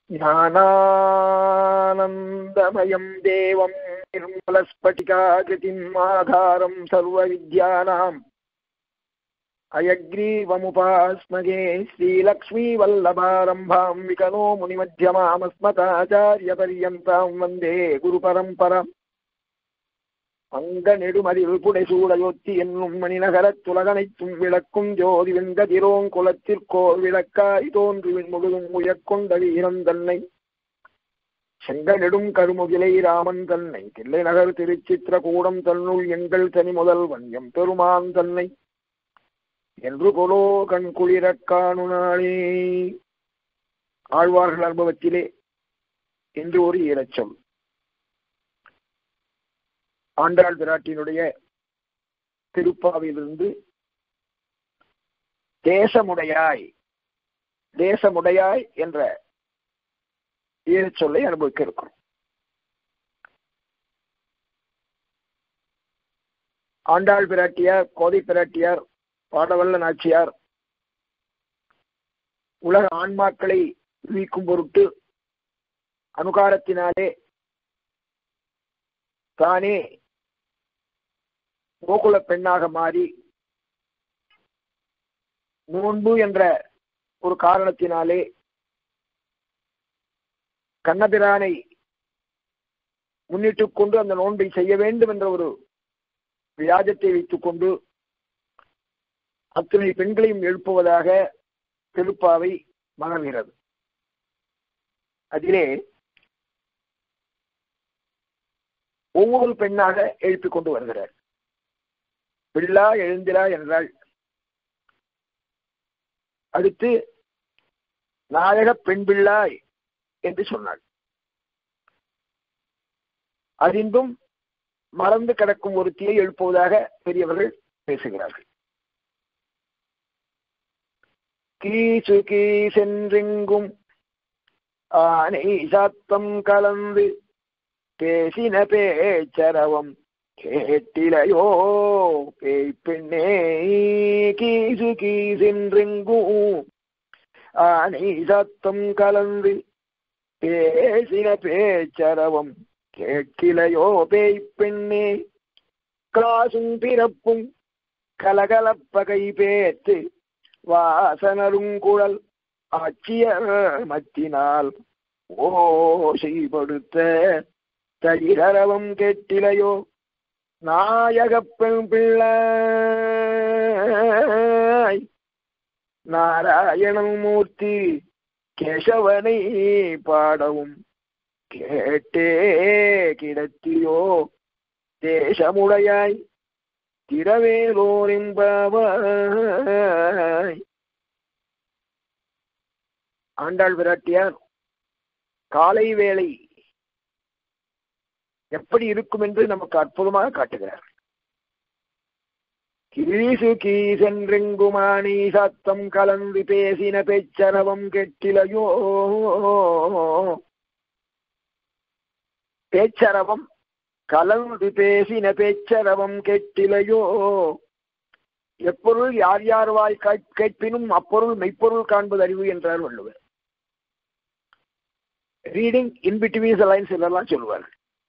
ज्ञानानन्दमयम् देवम् निर्मलस्फटिकाकृतिम् आधारम् सर्वविद्यानाम् अयग्रीवमुपास्मगे श्रीलक्ष्मीवल्लभारम्भाम् विकनो मुनिमध्यमामस्मताचार्यपर्यन्ताम् वन्दे गुरुपरम्पराम् அங்கநெடுமதில் புடைசூடையொத்தி என்னும் மணிநகரத் துலகனைத்தும் விளக்கும் ஜோதி வெண்கதிரோங்குலத்திற்கோர் விளக்காய் தோன்றுவின் முழுதும் உயர்கொண்ட வீரன் தன்னை செங்கநெடும் கருமுகிலை ராமன் தன்னை தில்லை நகர் திருச்சித்திரகூடம் தன்னுள் எங்கள் தனி முதல்வன் எம் பெருமான் தன்னை என்று கொலோ கண் குளிரக் காணுனாளே ஆழ்வார்கள் அனுபவத்திலே என்று ஒரு ஈரச்சொல் ஆண்டாள் பிராட்டியினுடைய திருப்பாவிலிருந்து தேசமுடையாய் தேசமுடையாய் என்ற ஈரச்சொல்லை அனுபவிக்க இருக்கிறோம் ஆண்டாள் பிராட்டியார் கோதை பிராட்டியார் பாடவல்ல நாச்சியார் உலக ஆன்மாக்களை வீக்கும் பொருட்டு அனுகாரத்தினாலே தானே கோகுல பெண்ணாக மாறி நோன்பு என்ற ஒரு காரணத்தினாலே கண்ணபிரானை முன்னிட்டுக் கொண்டு அந்த நோன்பை செய்ய வேண்டும் என்ற ஒரு வியாஜத்தை வைத்துக் கொண்டு அத்தனை பெண்களையும் எழுப்புவதாக திருப்பாவை மகழ்கிறது அதிலே ஒவ்வொரு பெண்ணாக எழுப்பிக் கொண்டு வருகிறார் பிள்ளா எழுந்திரா என்றாள் அடுத்து நாயக பெண் பிள்ளாய் என்று சொன்னாள் அறிந்தும் மறந்து கிடக்கும் ஒருத்தியை எழுப்புவதாக பெரியவர்கள் பேசுகிறார்கள் கீசு கீசென்றெங்கும் ஆனை சாத்தம் கலந்து பேசின பேச்சரவம் கேட்டிலையோ பேய் பெண்ணே கீசு கீசென்றெங்கும் ஆனை சத்தம் கலந்து பேசின பேச்சரவம் கேட்கிலையோ பேய் பெண்ணே காசும் பிறப்பும் கலகலப்பகை பேத்து வாசனருங்குழல் ஆட்சியர் மத்தினால் ஓசைப்படுத்த தயிரவம் கேட்டிலையோ நாயகப்பெண் பிள்ளாய் நாராயணன் மூர்த்தி கேசவனை பாடவும் கேட்டே கிடத்தியோ தேசமுடையாய் திரவேலோரிம்பாவாய் ஆண்டாள் விராட்டியார் காலை வேளை எப்படி இருக்கும் என்று நமக்கு அற்புதமாக காட்டுகிறார் கீசு கீசென்றெங்குமானி சத்தம் கலந்து பேசின பேச்சரவம் கெட்டிலையோ பேச்சரவம் கலந்து பேசின பேச்சரவம் கெட்டிலையோ எப்பொருள் யார் யார் வாய் கேட்பினும் அப்பொருள் மெய்ப்பொருள் காண்பது அறிவு என்றார் Valluvar reading in between lines இதெல்லாம் சொல்லுவார்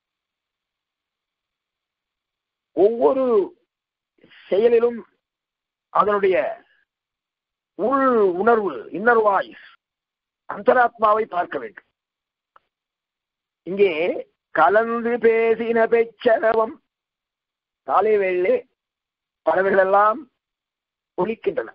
ஒவ்வொரு செயலிலும் அதனுடைய உள் உணர்வு இன்னர் வாய்ஸ் அந்தராத்மாவை பார்க்க வேண்டும் இங்கே கலந்து பேசின பெச்சரவம் காலை வேளே பறவைகளெல்லாம் ஒலிக்கின்றன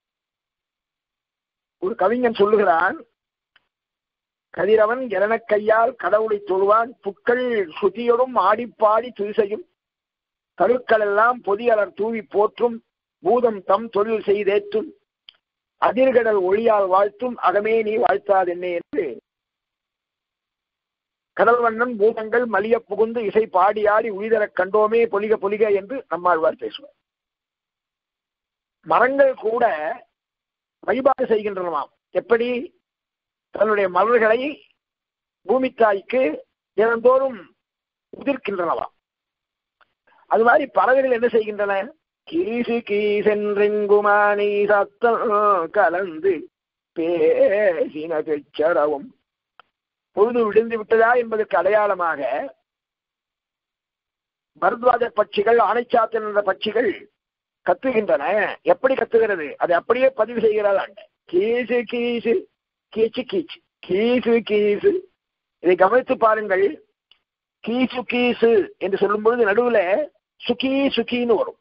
ஒரு கவிஞன் சொல்லுகிறான் கதிரவன் எரணக் கையால் கடவுளை தொழுவான் புக்கள் சுதியோடும் ஆடிப்பாடி துதிசையும் கருக்கள் எல்லாம் பொதியலர் தூவி போற்றும் பூதம் தம் தொழில் செய்தேற்றும் அதிர்கடல் ஒளியால் வாழ்த்தும் அகமே நீ வாழ்த்தாதென்னே என்று கடல் வண்ணன் பூதங்கள் மலிய புகுந்து இசை பாடியாடி உயிதரக் கண்டோமே பொலிக பொலிக என்று நம்மாழ்வார் பேசுவார் மரங்கள் கூட வழிபாடு செய்கின்றனவாம் எப்படி தன்னுடைய மலர்களை பூமித்தாய்க்கு தினந்தோறும் உதிர்க்கின்றனவாம் அது மாதிரி பறவைகள் என்ன செய்கின்றன கீசு கீசென்றெங்குமானி சத்தம் கலந்து பேசின பெச்சரவும் பொழுது விழுந்து விட்டதா என்பதற்கு அடையாளமாக பரத்வாஜ பட்சிகள் ஆணைச்சாத்தன் என்ற பட்சிகள் கத்துகின்றன எப்படி கத்துகிறது அதை அப்படியே பதிவு செய்கிறாள் கீசு கீசு கீச்சு கீச்சு கீசு கீசு இதை கவனித்து பாருங்கள் கீசு கீசு என்று சொல்லும் பொழுது நடுவுல சுகி சுகின்னு வரும்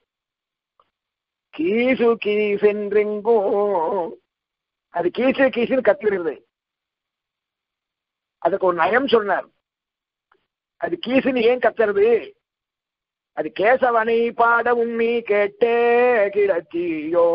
கீசு கீசென்றெங்கோ அது கீசு கீசுன்னு கத்துகிறது அதுக்கு ஒரு நயம் சொன்னார் அது கீசுன்னு ஏன் கத்துறது அது கேசவனை பாடவும் நீ கேட்டே கிடத்தியோ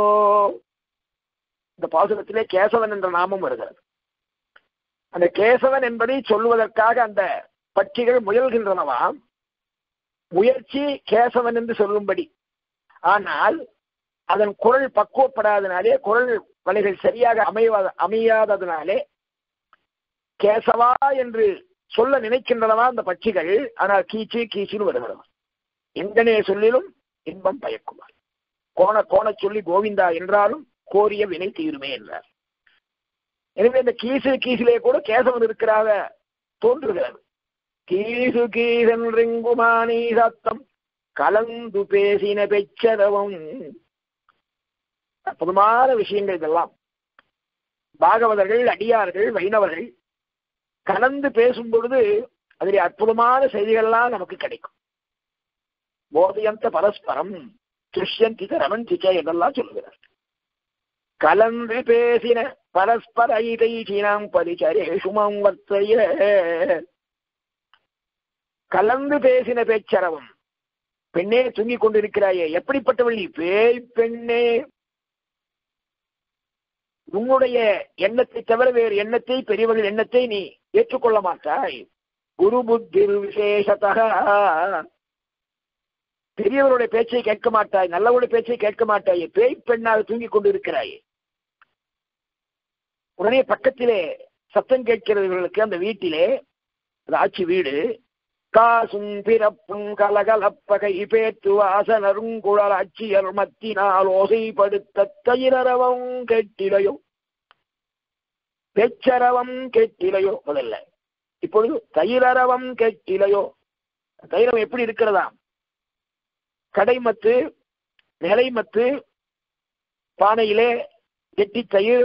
இந்த பாசுரத்திலே கேசவன் என்ற நாமம் வருகிறது அந்த கேசவன் என்பதை சொல்லுவதற்காக அந்த பட்சிகள் முயல்கின்றனவாம் முயற்சி கேசவன் என்று சொல்லும்படி ஆனால் அதன் குரல் பக்குவப்படாதனாலே குரல் வலைகள் சரியாக அமைவாத அமையாததுனாலே கேசவா என்று சொல்ல நினைக்கின்றனவா அந்த பட்சிகள் ஆனால் கீச்சு கீச்சுன்னு வருகிறது எங்கனே சொல்லிலும் இன்பம் பயக்குமார் கோண கோண சொல்லி கோவிந்தா என்றாலும் கோரிய வினை தீருமே என்றார் எனவே இந்த கீசு கீசிலே கூட கேசவன் இருக்கிறாக தோன்றுகிறது கீசு கீசென்றெங்குமானி சத்தம் கலந்து பேசின பெச்சரவம் அற்புதமான விஷயங்கள் இதெல்லாம் பாகவதர்கள் அடியார்கள் வைணவர்கள் கலந்து பேசும் பொழுது அதில் அற்புதமான செய்திகள்லாம் நமக்கு கிடைக்கும் போதையந்த பரஸ்பரம் துஷ்யந்தி ரமந்திச்ச என்றெல்லாம் சொல்லுகிறார் கலந்து பேசின பரஸ்பர ஐதைச்சினம் பரிச்சரேஷுமம் வர்த்தைய கலந்து பேசின பேச்சரவம் பெண்ணே தூங்கிக் கொண்டிருக்கிறாயே எப்படிப்பட்டவள் நீ பேய் பெண்ணே உன்னுடைய எண்ணத்தை தவிர வேறு எண்ணத்தை பெரியவர்கள் எண்ணத்தை நீ ஏற்றுக்கொள்ள மாட்டாய் குரு புத்தி விசேஷத்தக பெரியவருடைய பேச்சை கேட்க மாட்டாய் நல்லவருடைய பேச்சை கேட்க மாட்டாய் பேய் பெண்ணாக தூங்கிக் கொண்டிருக்கிறாய் உடனே பக்கத்திலே சத்தம் கேட்கிறவர்களுக்கு அந்த வீட்டிலே அது ஆட்சி வீடு காசும் பிறப்பும் கலகலப்பகை பேத்து வாசனருங்குழல் அச்சியர் மத்தினால் ஓசைப்படுத்த தயிரரவம் கேட்டிலையோ பேச்சரவம் கேட்டிலையோ முதல்ல இப்பொழுது தயிரரவம் கேட்டிலையோ தைரம் எப்படி இருக்கிறதா கடைமத்து நிலைமத்து பானையிலே கெட்டி தயிர்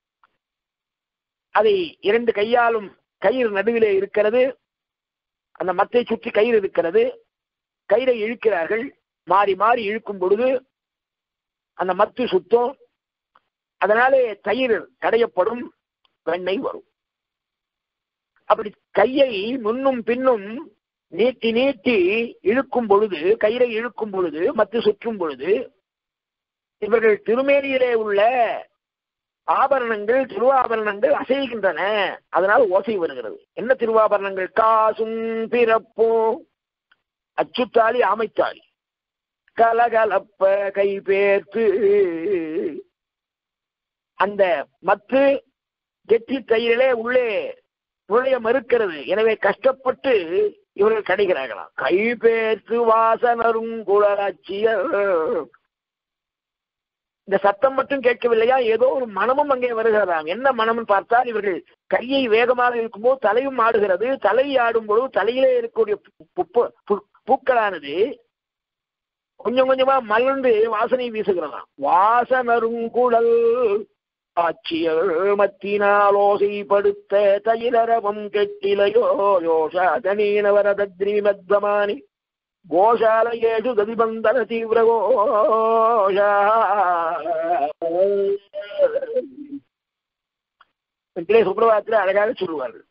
அதை இரண்டு கையாலும் கயிறு நடுவிலே இருக்கிறது அந்த மத்தை சுற்றி கயிறு இருக்கிறது கயிறை இழுக்கிறார்கள் மாறி மாறி இழுக்கும் பொழுது அந்த மத்து சுத்தம் அதனாலே தயிர் கடையப்படும் வெண்ணெய் வரும் அப்படி கையை முன்னும் பின்னும் நீட்டி நீட்டி இழுக்கும் பொழுது கயிறை இழுக்கும் பொழுது மத்து சுற்றும் பொழுது இவர்கள் திருமேனியிலே உள்ள ஆபரணங்கள் திருவாபரணங்கள் அசைகின்றன அதனால் ஓசை வருகிறது என்ன திருவாபரணங்கள் காசும் பிறப்பும் அச்சுத்தாலி ஆமைத்தாலி கலகலப்ப கை பேர்த்து அந்த மத்து கெட்டி தயிரிலே உள்ளே நுழைய மறுக்கிறது எனவே கஷ்டப்பட்டு இவர்கள் கிடைக்கிறார்களாம் கை பேர்த்து வாசனரும் குளராட்சியர் இந்த சத்தம் மட்டும் கேட்கவில்லையா ஏதோ ஒரு மனமும் அங்கே வருகிறதாம் என்ன மனம்னு பார்த்தால் இவர்கள் கையை வேகமாக இருக்கும்போது தலையும் ஆடுகிறது தலை ஆடும் பொழுது தலையிலே இருக்கக்கூடிய பூக்களானது கொஞ்சம் கொஞ்சமா மலர்ந்து வாசனை வீசுகிறதாம் வாசனருங்குழல் ஆட்சியர் மத்தினால் ஓசைப்படுத்த தயிரரவம் கெட்டிலையோ யோஷாதனீனவரதத்ரி மத்வமானி கோஷாலயேஷு கதிபந்தன தீவிர கோஷா சுப்பிரபாதத்தில் அழகாக சொல்லுவார்கள்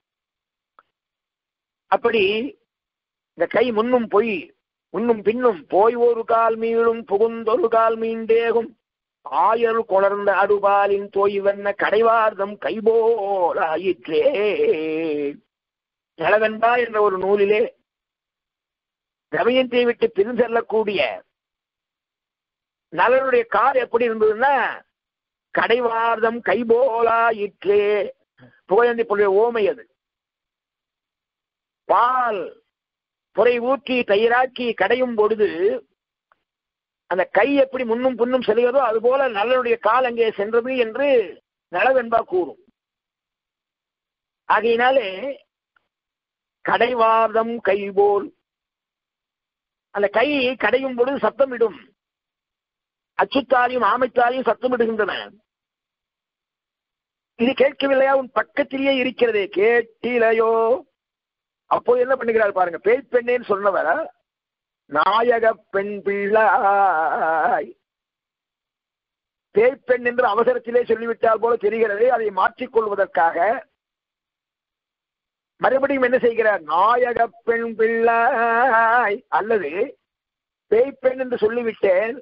அப்படி இந்த கை முன்னும் பொய் முன்னும் பின்னும் போய் ஒரு கால் மீளும் புகுந்தொரு கால் மீண்டேகும் ஆயர் கொணர்ந்த அடுபாலின் தோய்வென்ன கடைவார்தம் கைபோலாயிற்றே நலவென்பா என்ற ஒரு நூலிலே தமயந்தியை விட்டு பிரிஞ்செல்லக்கூடிய நலனுடைய கால் எப்படி இருந்ததுன்னா கடைவார்தம் கைபோலாயிற்றே புகழந்தி பொருளுடைய ஓமை அது பால் புரை ஊற்றி தயிராக்கி கடையும் பொழுது அந்த கை எப்படி முன்னும் பின்னும் செல்கிறதோ அதுபோல நலனுடைய கால் அங்கே சென்றது என்று நலவென்பா கூறும் ஆகையினாலே கடைவாதம் கைபோல் அந்த கை கடையும் பொழுது சத்தமிடும் அச்சுத்தாலையும் ஆமைத்தாலையும் சத்தமிடுகின்றன இது கேட்கவில்லையா உன் பக்கத்திலேயே இருக்கிறதே கேட்டிலையோ அப்போ என்ன பண்ணுகிறார் பாருங்க பேய் பெண்ணேன்னு சொன்னவர நாயக பெண் பிள்ளாய் பேய் பெண் என்று அவசரத்திலே சொல்லிவிட்டால் போல தெரிகிறது அதை மாற்றிக் கொள்வதற்காக மறுபடியும் என்ன செய்கிறார் நாயக பெண் பிள்ளாய் அல்லது பேய் பெண் என்று சொல்லிவிட்டேன்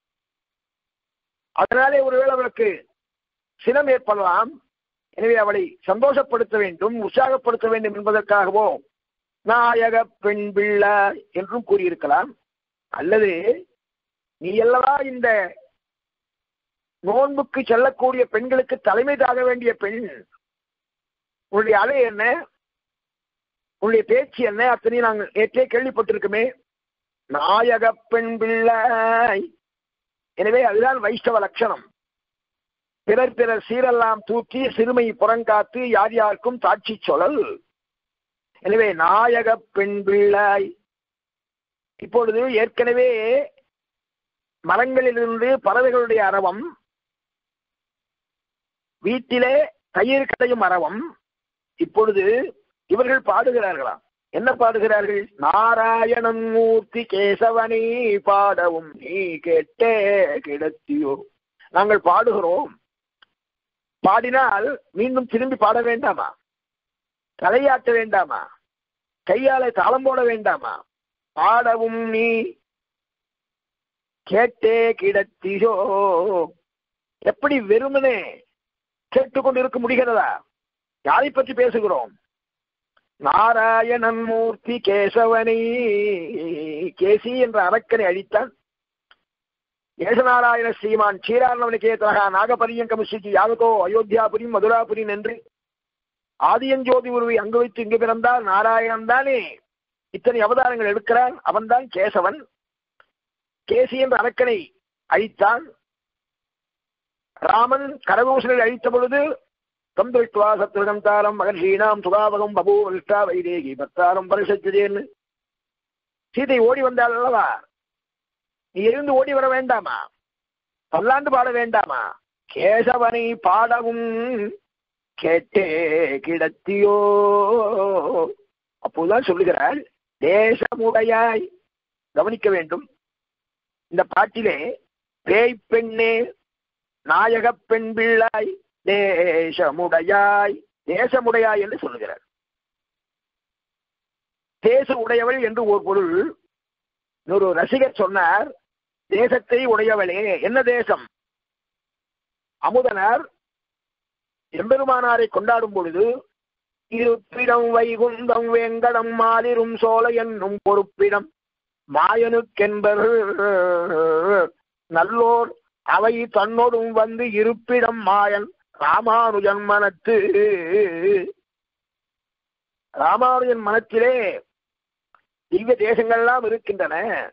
அதனாலே ஒருவேளை அவளுக்கு சினம் ஏற்படலாம் எனவே அவளை சந்தோஷப்படுத்த வேண்டும் உற்சாகப்படுத்த வேண்டும் என்பதற்காகவோ நாயக பெண் பிள்ளை என்றும் கூறியிருக்கலாம் அல்லது நீ அல்லவா இந்த நோன்புக்கு செல்லக்கூடிய பெண்களுக்கு தலைமை தாக வேண்டிய பெண் உன்னுடைய அலை என்ன உன்னுடைய பேச்சு என்ன அத்தனையும் நாங்கள் நேற்றே கேள்விப்பட்டிருக்குமே நாயக பெண் பிள்ளை எனவே அதுதான் வைஷ்ணவ லட்சணம் பிறர் பிறர் சீரெல்லாம் தூக்கி சிறுமை புறங்காத்து யார் யாருக்கும் சாட்சி சொல்லல் எனவே நாயக பெண் பிள்ளாய் இப்பொழுது ஏற்கனவே மரங்களிலிருந்து பறவைகளுடைய அரவம் வீட்டிலே தயிர் கடையும் அரவம் இப்பொழுது இவர்கள் பாடுகிறார்களாம் என்ன பாடுகிறார்கள் நாராயணன் மூர்த்தி கேசவனே பாடவும் நீ கேட்டே கிடத்தியோ நாங்கள் பாடுகிறோம் பாடினால் மீண்டும் திரும்பி பாட வேண்டாமா தலையாட்ட வேண்டாமா கையால தாளம் போட வேண்டாமா பாடவும் நீ கேட்டே கிடத்தியோ எப்படி வெறுமனே கேட்டுக்கொண்டு இருக்க முடிகிறதா யாரை பற்றி பேசுகிறோம் நாராயணன் மூர்த்தி கேசவனை கேசி என்ற அரக்கனை அழித்தான் ஏசநாராயண ஸ்ரீமான் க்ஷீரார்ணவனிகேதனகா நாகபரியங்கமுஷிக்கு யாவதோ அயோத்தியாபுரியும் மதுராபுரியும் என்று ஆதியஞ்சோதி உருவை அங்கு வைத்து இங்கு பிறந்தால் நாராயணன் தானே இத்தனை அவதாரங்கள் எடுக்கிறான் அவன்தான் கேசவன் கேசி என்ற அரக்கனை அழித்தான் ராமன் கரகூசனை அழித்த பொழுது தம் திருஷ்டுவா சத்ருகந்தாரம் மகர்ஷீனாம் சுகாவகம் பபூ விஷ்டா வைதேகி பத்தாரம் பரிசத்துதேன்னு சீதை ஓடி வந்தாள் அல்லவா நீ எழுந்து ஓடி வர வேண்டாமா பல்லாண்டு பாட வேண்டாமா கேசவனை பாடவும் கேட்டே கிடத்தியோ அப்போதுதான் சொல்லுகிறாள் தேசமுடையாய் கவனிக்க வேண்டும் இந்த பாட்டிலே பேய் பெண்ணே நாயக பெண் பிள்ளாய் தேசமுடையாய் தேசமுடையாய் என்று சொல்லுகிறார் தேச உடையவள் என்று ஒரு பொருள் ஒரு ரசிகர் சொன்னார் தேசத்தை உடையவளே என்ன தேசம் அமுதனார் எம்பெருமானாரை கொண்டாடும் பொழுது இருப்பிடம் வைகுந்தம் வேங்கடம் மாதிரும் சோலை என்னும் பொறுப்பிடம் மாயனுக்கென்பர் நல்லோர் அவை தன்னோடும் வந்து இருப்பிடம் மாயன் ராமானுஜன் மனத்து ராமானுஜன் மனத்திலே திவ்ய தேசங்கள்லாம் இருக்கின்றன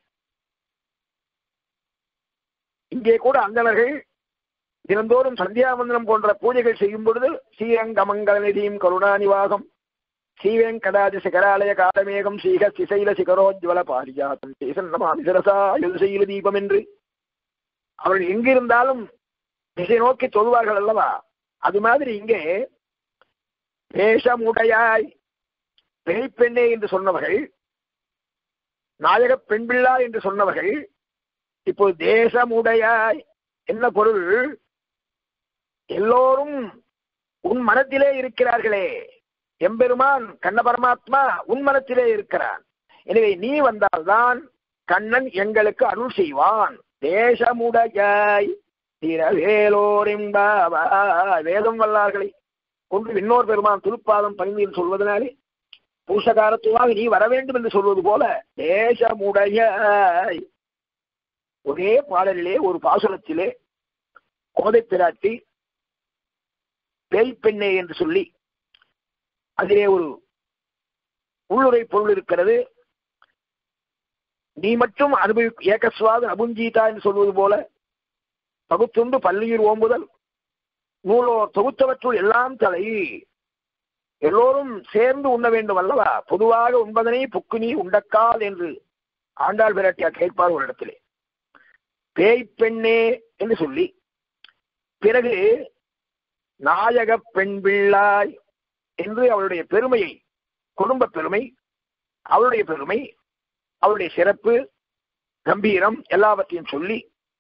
இங்கே கூட அந்தணர்கள் தினந்தோறும் சந்தியாவந்தனம் போன்ற பூஜைகள் செய்யும் பொழுது ஸ்ரீரங்கமங்கல நிதியும் கருணாநிவாகம் ஸ்ரீவேங்கடாதி சிகராலய காலமேகம் ஸ்ரீக சிசைல சிகரோஜ்வல பாரிஜாத்தம் சேசன்னமாமி சிரசா யுசைல தீபம் என்று அவர்கள் எங்கிருந்தாலும் திசை நோக்கி தொழுவார்கள் அல்லவா அது மாதிரி இங்கே தேசமுடையாய் பெண்ணே என்று சொன்னவர்கள் நாயக பெண்பிள்ளா என்று சொன்னவர்கள் இப்போ தேசமுடையாய் என்ன பொருள் எல்லோரும் உன் மனத்திலே இருக்கிறார்களே எம்பெருமான் கண்ண பரமாத்மா உன் மனத்திலே இருக்கிறான் எனவே நீ வந்தால்தான் கண்ணன் எங்களுக்கு அருள் செய்வான் தேசமுடையாய் திரவேலோரிம்பாவா வேதம் வல்லார்களை கொண்டு இன்னொரு பெருமான் திருப்பாதம் பணிந்தில் சொல்வதனாலே பூசகாரத்துவாக நீ வர வேண்டும் என்று சொல்வது போல தேசமுடையாய் ஒரே பாடலிலே ஒரு பாசுரத்திலே கோதை பிராட்டி பேய் பெண்ணே என்று சொல்லி அதிலே ஒரு உள்ளுரை பொருள் இருக்கிறது நீ மட்டும் அனுபவி ஏகஸ்வாத அபுஞ்சீதா என்று சொல்வது போல பகுத்துண்டு பள்ளியூர் ஓம்புதல் நூலோ தொகுத்தவற்றுள் எல்லாம் தலை எல்லோரும் சேர்ந்து உண்ண வேண்டும் அல்லவா பொதுவாக உண்பதனை புக்கு நீ உண்டக்கால் என்று ஆண்டாள் பிராட்டியார் கேட்பார் ஒரு இடத்திலே பேய் பெண்ணே என்று சொல்லி பிறகு நாயக பெண் பிள்ளாய் என்று அவளுடைய பெருமையை குடும்ப பெருமை அவளுடைய பெருமை அவளுடைய சிறப்பு கம்பீரம் எல்லாவற்றையும் சொல்லி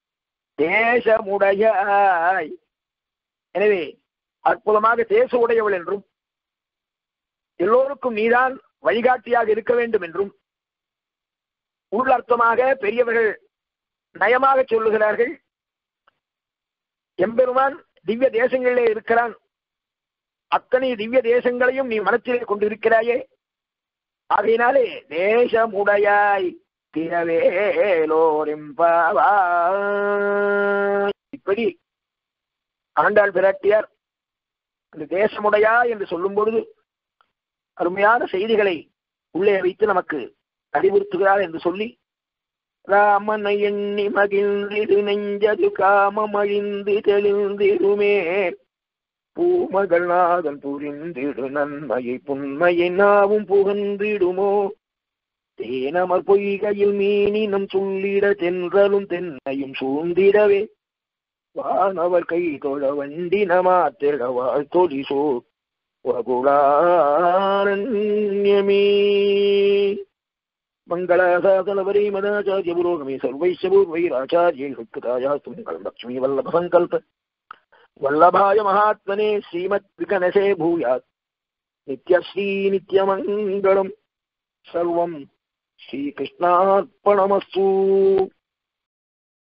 தேசமுடையாய் எனவே அற்புதமாக தேச உடையவள் என்றும் எல்லோருக்கும் நீதான் வழிகாட்டியாக இருக்க வேண்டும் என்றும் உள்ளர்த்தமாக பெரியவர்கள் நயமாக சொல்லுகிறார்கள் எம்பெருமான் திவ்ய தேசங்களிலே இருக்கிறான் அத்தனை திவ்ய தேசங்களையும் நீ மனத்திலே கொண்டிருக்கிறாயே ஆகையினாலே தேசமுடையாய் திரவேலோரிம்பாவா இப்படி ஆண்டாள் பிராட்டியார் அந்த தேசமுடையா என்று சொல்லும் பொழுது அருமையான செய்திகளை உள்ளே வைத்து நமக்கு அறிவுறுத்துகிறார் என்று சொல்லி ராமனை எண்ணி மகிழ்ந்திடு நெஞ்சது காமம் அழிந்து தெளிந்திடுமே பூமகள் நாதன் புரிந்திடு நன்மையை புன்மையை நாவும் புகழ்ந்திடுமோ தேனமர் பொய்கையில் மீனினம் சொல்லிட தென்றலும் தென்னையும் சூழ்ந்திடவே வானவர் கை தொழ வண்டின மாத்திட வாழ்த்தொழி சோ வகுளாரண்யமே மங்களாசாதனவரே மதாச்சாரிய புரோகமே சர்வைஷ பூர்வைராச்சாரியை ஹிருத்தாயாஸ்து மங்களம் லக்ஷ்மி வல்லப சங்கல்ப வல்லபாய மகாத்மனே ஸ்ரீமத் விகனசே பூயாத் நித்யஸ்ரீ நித்யமங்கலம் சர்வம் ஸ்ரீகிருஷ்ணார்ப்பணமஸ்து